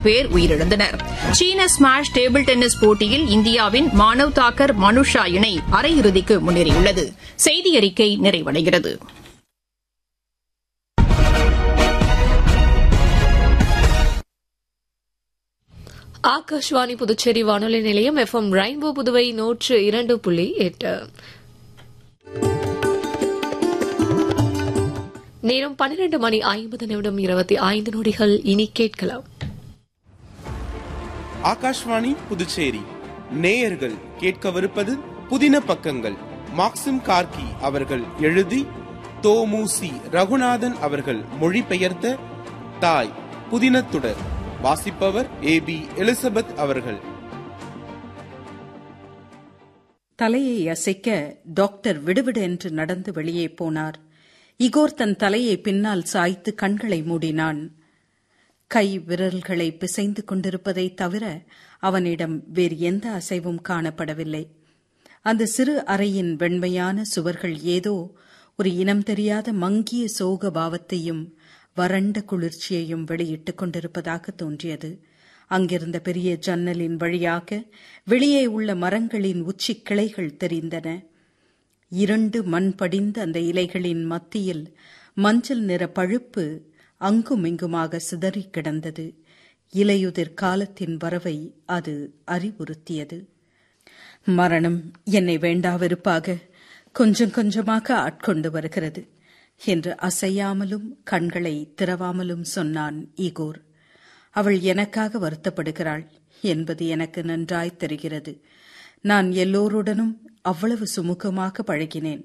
பேர் உயிரிழந்தனர் சீன ஸ்மாஷ் டேபிள் டென்னிஸ் போட்டியில் இந்தியாவின் மானவ் தாக்கர் மனுஷா இணை அரையிறுதிக்கு முன்னேறியுள்ளது செய்தி அறிக்கை நிறைவடைகிறது ஆகாஷ்வாணி புதுச்சேரி வானொலி நிலையம் எஃப்எம் ரெயின்போ புதுவை நூற்று இரண்டு புள்ளி எட்டு நேரம் பன்னிரண்டு மணி ஐம்பது நிமிடம் இருபத்தி ஐந்து நொடிகள் இனி கேட்கலாம் ஆகாஷ்வாணி புதுச்சேரி நேயர்கள் கேட்கவிருப்பது புதின பக்கங்கள் மாக்சிம் கார்கி அவர்கள் எழுதி தோமுசி ரகுநாதன் அவர்கள் மொழிபெயர்த்த தாய் புதினத்துடர் வாசிப்பவர் ஏ பி எலிசபெத் அவர்கள் தலையை அசைக்க டாக்டர் விடுவிடு என்று நடந்து வெளியே போனார் இகோர் தன் தலையை பின்னால் சாய்த்து கண்களை மூடினான் கை விரல்களை பிசைந்து கொண்டிருப்பதை தவிர அவனிடம் வேறு எந்த அசைவும் காணப்படவில்லை அந்த சிறு அறையின் வெண்மையான சுவர்கள் ஏதோ ஒரு இனம் தெரியாத மங்கிய சோக பாவத்தையும் வறண்ட குளிர்ச்சியையும் வெளியிட்டுக் கொண்டிருப்பதாக தோன்றியது அங்கிருந்த பெரிய ஜன்னலின் வழியாக வெளியே உள்ள மரங்களின் உச்சி கிளைகள் தெரிந்தன இரண்டு மண் படிந்த அந்த இலைகளின் மத்தியில் மஞ்சள் நிற பழுப்பு அங்குமிங்குமாக சிதறி கிடந்தது இலையுதிர் காலத்தின் வரவை அது அறிவுறுத்தியது மரணம் என்னை வேண்டாவிருப்பாக கொஞ்சம் கொஞ்சமாக ஆட்கொண்டு வருகிறது என்று அசையாமலும் கண்களை திறவாமலும் சொன்னான் ஈகோர் அவள் எனக்காக வருத்தப்படுகிறாள் என்பது எனக்கு நன்றாய் தெரிகிறது நான் எல்லோருடனும் அவ்வளவு சுமூகமாக பழகினேன்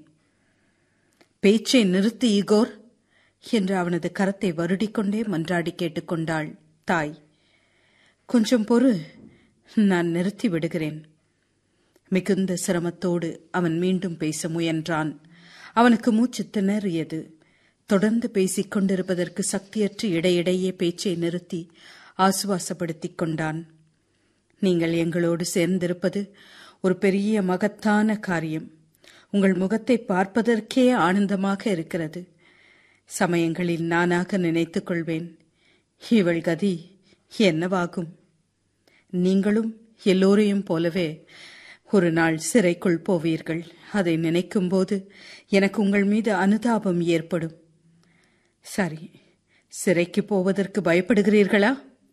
பேச்சை நிறுத்து ஈகோர் என்று அவனது கரத்தை வருடிக்கொண்டே மன்றாடி கேட்டுக்கொண்டாள் தாய் கொஞ்சம் பொறு நான் நிறுத்தி விடுகிறேன் மிகுந்த சிரமத்தோடு அவன் மீண்டும் பேச முயன்றான் அவனுக்கு மூச்சு திணறியது தொடர்ந்து பேசிக் கொண்டிருப்பதற்கு சக்தியற்று இடையிடையே பேச்சை நிறுத்தி ஆசுவாசப்படுத்திக் கொண்டான் நீங்கள் எங்களோடு சேர்ந்திருப்பது ஒரு பெரிய மகத்தான காரியம் உங்கள் முகத்தை பார்ப்பதற்கே ஆனந்தமாக இருக்கிறது சமயங்களில் நானாக நினைத்துக் கொள்வேன் இவள் கதி என்னவாகும் நீங்களும் எல்லோரையும் போலவே ஒரு நாள் சிறைக்குள் போவீர்கள் அதை நினைக்கும்போது எனக்கு உங்கள் மீது அனுதாபம் ஏற்படும் சரி சிறைக்கு போவதற்கு பயப்படுகிறீர்களா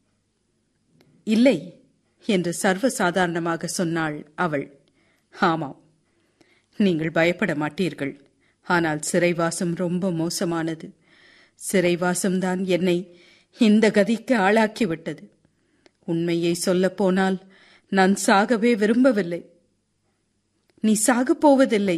இல்லை என்று சர்வசாதாரணமாக சொன்னாள் அவள் ஆமாம் நீங்கள் பயப்பட மாட்டீர்கள் ஆனால் சிறைவாசம் ரொம்ப மோசமானது சிறைவாசம்தான் என்னை இந்த கதிக்கு ஆளாக்கிவிட்டது உண்மையை சொல்லப்போனால் நான் சாகவே விரும்பவில்லை நீ சாகப் போவதில்லை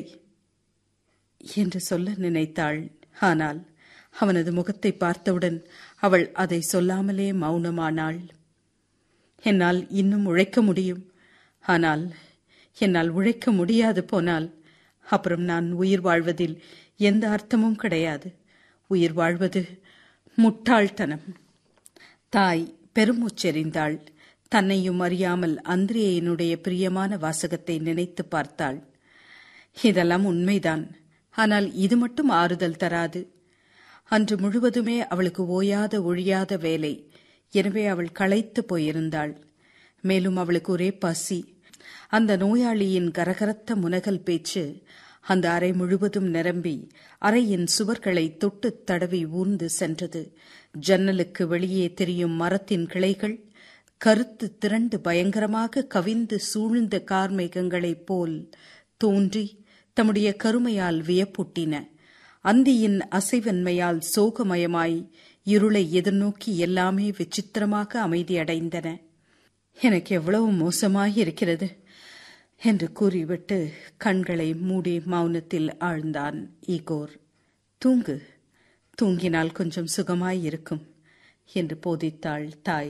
என்று சொல்ல நினைத்தாள் ஆனால் அவனது முகத்தை பார்த்தவுடன் அவள் அதை சொல்லாமலே மௌனமானாள் என்னால் இன்னும் உழைக்க முடியும் ஆனால் என்னால் உழைக்க முடியாது போனால் அப்புறம் நான் உயிர் வாழ்வதில் எந்த அர்த்தமும் கிடையாது உயிர் வாழ்வது முட்டாள்தனம் தாய் பெருமூச்செறிந்தாள் தன்னையும் அறியாமல் அந்திரியனுடைய பிரியமான வாசகத்தை நினைத்து பார்த்தாள் இதெல்லாம் உண்மைதான் ஆனால் இது மட்டும் ஆறுதல் தராது அன்று முழுவதுமே அவளுக்கு ஓயாத ஒழியாத வேலை எனவே அவள் களைத்து போயிருந்தாள் மேலும் அவளுக்கு ஒரே பசி அந்த நோயாளியின் கரகரத்த முனகல் பேச்சு அந்த அறை முழுவதும் நிரம்பி அறையின் சுவர்களை தொட்டு தடவி ஊர்ந்து சென்றது ஜன்னலுக்கு வெளியே தெரியும் மரத்தின் கிளைகள் கருத்து திரண்டு பயங்கரமாக கவிந்து சூழ்ந்த கார்மேகங்களைப் போல் தோன்றி தம்முடைய கருமையால் வியப்பூட்டின அந்தியின் அசைவன்மையால் சோகமயமாய் இருளை எதிர்நோக்கி எல்லாமே விசித்திரமாக அமைதியடைந்தன எனக்கு எவ்வளவு மோசமாய் இருக்கிறது என்று கூறிவிட்டு கண்களை மூடி மௌனத்தில் ஆழ்ந்தான் ஈகோர் தூங்கு தூங்கினால் கொஞ்சம் சுகமாய் இருக்கும் என்று போதித்தாள் தாய்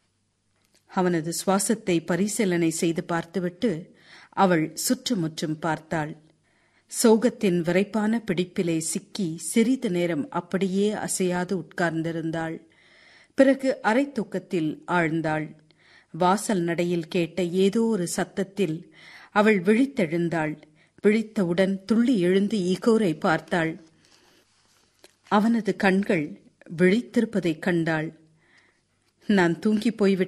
அவனது சுவாசத்தை பரிசீலனை செய்து பார்த்துவிட்டு அவள் சுற்றுமுற்றும் பார்த்தாள் சோகத்தின் விரைப்பான பிடிப்பிலே சிக்கி சிறிது நேரம் அப்படியே அசையாது உட்கார்ந்திருந்தாள் பிறகு அரை தூக்கத்தில் ஆழ்ந்தாள் வாசல் நடையில் கேட்ட ஏதோ ஒரு சத்தத்தில் அவள் விழித்தெழுந்தாள் விழித்தவுடன் துள்ளி எழுந்து ஈகோரை பார்த்தாள் அவனது கண்கள் விழித்திருப்பதைக் கண்டாள் நான் தூங்கி போய்விட்டேன்